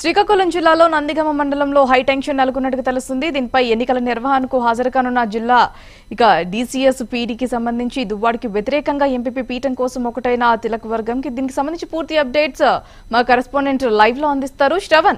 శ్రీకాకుళం జిల్లాలో నందిగమ మండలంలో high tension నెలకొన్నట్టుగా తెలుస్తుంది దీనిపై ఎన్నికల నిర్వహణకు హాజరుకానున్న జిల్లా ఇక డీసీఎస్ పీడీకి సంబంధించి దువ్వాడికి వ్యతిరేకంగా ఎంపీపీ పీఠం కోసం ఒకటైన తిలక్ వర్గంకి దీనికి సంబంధించి పూర్తి అప్డేట్స్ మా కరెస్పాండెంట్ లైవ్ లో అందిస్తారు శ్రవణ్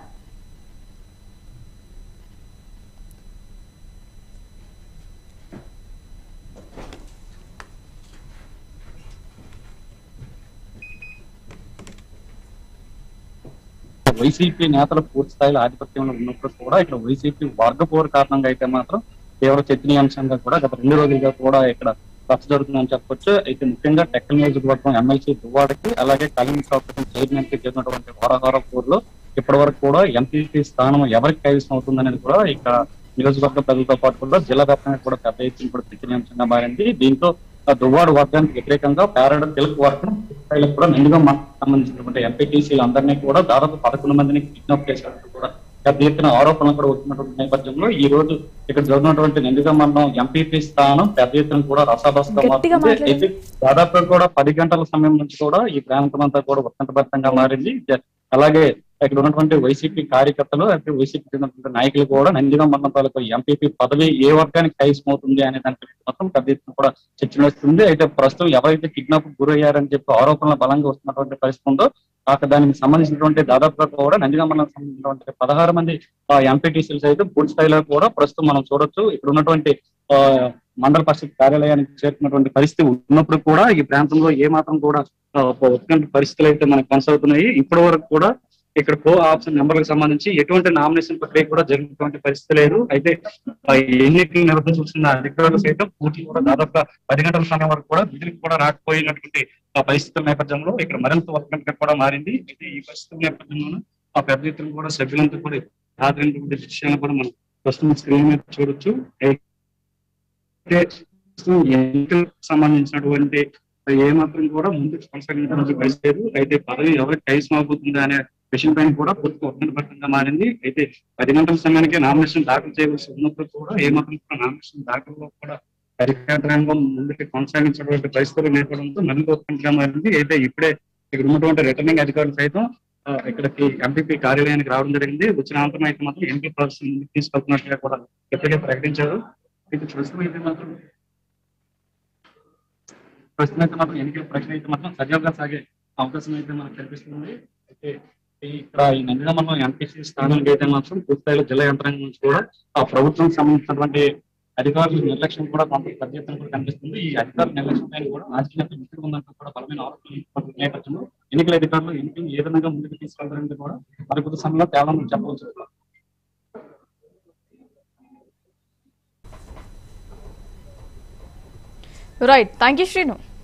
వైసీపీ నేతలు పూర్తి స్థాయిలో ఆధిపత్యంలో ఉన్నప్పుడు కూడా ఇక్కడ వైసీపీ వర్గపోరు కారణంగా అయితే మాత్రం తీవ్ర చర్చనీయాంశంగా కూడా గత రెండు రోజులుగా కూడా ఇక్కడ రచ్చ జరుగుతుందని చెప్పొచ్చు అయితే ముఖ్యంగా టెక్కల్ నియోజకవర్గం ఎమ్మెల్సీ దువ్వాడకి అలాగే కలిమి కార్పొరేషన్ చైర్మన్ కి జరిగినటువంటి హోరాహోర పోరులో ఇప్పటి వరకు కూడా ఎంపీపీ స్థానం ఎవరికి కైవసం అవుతుందనేది కూడా ఇక్కడ నియోజకవర్గ ప్రజలతో పాటు కూడా జిల్లా వ్యాప్తంగా కూడా పెద్ద ఎత్తున కూడా చర్చనీయాంశంగా మారింది దీంతో ఆ దువ్వాడు వర్గానికి వ్యతిరేకంగా పేరడ తెలుగు వర్గం స్థాయిలో కూడా నిండుగా మాకు సంబంధించినటువంటి ఎంపీటీసీలు అందరినీ కూడా దాదాపు పదకొండు మందిని కిడ్నాప్ చేసినట్టు కూడా పెద్ద ఎత్తున ఆరోపణలు కూడా వచ్చినటువంటి నేపథ్యంలో ఈ రోజు ఇక్కడ జరిగినటువంటి నిండుగా మండలం ఎంపీపీ స్థానం పెద్ద ఎత్తున కూడా రసాబస్గా గట్టిగా మారుతుంది మాట్లాడండి. అయితే దాదాపు కూడా పది గంటల సమయం నుంచి కూడా ఈ ప్రాంతం అంతా కూడా ఉత్కంఠభరితంగా మారింది జ- అలాగే ఇక్కడ ఉన్నటువంటి వైసీపీ కార్యకర్తలు అయితే వైసీపీ చెందినటువంటి నాయకులు కూడా నందిగా మండలం తాలూకు ఎంపీపీ పదవి ఏ వర్గానికి కైసం అవుతుంది అనే దాని గురించి మొత్తం పెద్ద ఎత్తున కూడా చర్చ నడుస్తుంది అయితే ప్రస్తుతం ఎవరైతే కిడ్నాప్ గురయ్యారని చెప్పి ఆరోపణలు బలంగా వస్తున్నటువంటి పరిస్థితి ఉందో కాక దానికి సంబంధించినటువంటి దాదాపుగా కూడా నందిగా మండలం సంబంధించినటువంటి పదహారు మంది ఎంపీటీసీలు సైతం పూర్తి స్థాయిలో కూడా ప్రస్తుతం మనం చూడొచ్చు ఇక్కడ ఉన్నటువంటి ఆ, మండల పరిషత్ కార్యాలయానికి చేరుకున్నటువంటి పరిస్థితి ఉన్నప్పుడు కూడా ఈ ప్రాంతంలో ఏ మాత్రం కూడా ఆ, ఉత్కంఠ పరిస్థితులు అయితే మనకు కొనసాగుతున్నాయి ఇప్పటి వరకు కూడా ఇక్కడ కో ఆప్షన్ నెంబర్లకు సంబంధించి ఎటువంటి నామినేషన్ ప్రక్రియ కూడా జరిగినటువంటి పరిస్థితి లేదు అయితే ఆ, ఎన్నికలు నిర్వహించాల్సిన అధికారులు సైతం పూర్తి కూడా దాదాపు పది గంటల సమయం వరకు కూడా విధులకు కూడా రాకపోయినటువంటి ఆ పరిస్థితుల నేపథ్యంలో ఇక్కడ మరింత ఉత్కంఠ కూడా మారింది అయితే ఈ పరిస్థితుల నేపథ్యంలో ఆ పెద్ద ఎత్తున కూడా సభ్యులంతా కూడా హాజరైనటువంటి విషయాన్ని కూడా మనం ప్రస్తుతం స్క్రీన్ మీద చూడొచ్చు అయితే ప్రస్తుతం ఎన్నికలకు సంబంధించినటువంటి ఏ మాత్రం కూడా ముందుకు కొనసాగించడానికి పరిస్థితి లేదు అయితే పదవి ఎవరికి కైసం అవుతుందా అనే విషయం పైన కూడా పూర్తిగా ఉత్కంఠభరితంగా మారింది అయితే పది గంటల సమయానికి నామినేషన్ దాఖలు చేయవలసి ఉన్నప్పుడు కూడా ఏ మాత్రం కూడా నామినేషన్ దాఖలులో కూడా అధికారంగం ముందుకు కొనసాగించినటువంటి పరిస్థితులు నేర్పడంతో మరింత ఉత్కంఠగా మారింది అయితే ఇప్పుడే ఇక్కడ ఉన్నటువంటి రిటర్నింగ్ అధికారులు సైతం ఆ, ఇక్కడికి ఎంపీపీ కార్యాలయానికి రావడం జరిగింది వచ్చిన అనంతరం అయితే మాత్రం ఎంపీ ప్రాసెస్ ముందుకు తీసుకెళ్తున్నట్టుగా కూడా ఇప్పటికే ప్రకటించారు అయితే ప్రస్తుతం అయితే మాత్రం ప్రస్తుతం అయితే మాత్రం ఎన్నికల ప్రక్రియ అయితే మాత్రం సజావుగా సాగే అవకాశం అయితే మనకు కనిపిస్తుంది అయితే ఈ ఇక్కడ ఈ నందిగా మనం ఎంపీసీ స్థానానికి అయితే మాత్రం పూర్తిస్థాయిలో జిల్లా యంత్రాంగం నుంచి కూడా ఆ ప్రభుత్వం సంబంధించినటువంటి అధికారుల నిర్లక్ష్యం కూడా కొంత పెద్ద ఎత్తున కూడా కనిపిస్తుంది ఈ అధికారుల నిర్లక్ష్యం పైన కూడా రాజకీయ మిత్రులు ఉందంటూ కూడా బలమైన ఆరోపణలు ఉన్నటువంటి నేపథ్యంలో ఎన్నికల అధికారులు ఎన్నికలు ఏ విధంగా ముందుకు తీసుకెళ్తారనేది కూడా మరి కొద్ది సమయంలో తేవాలని చెప్పవచ్చు రైట్ థ్యాంక్ యూ శ్రీను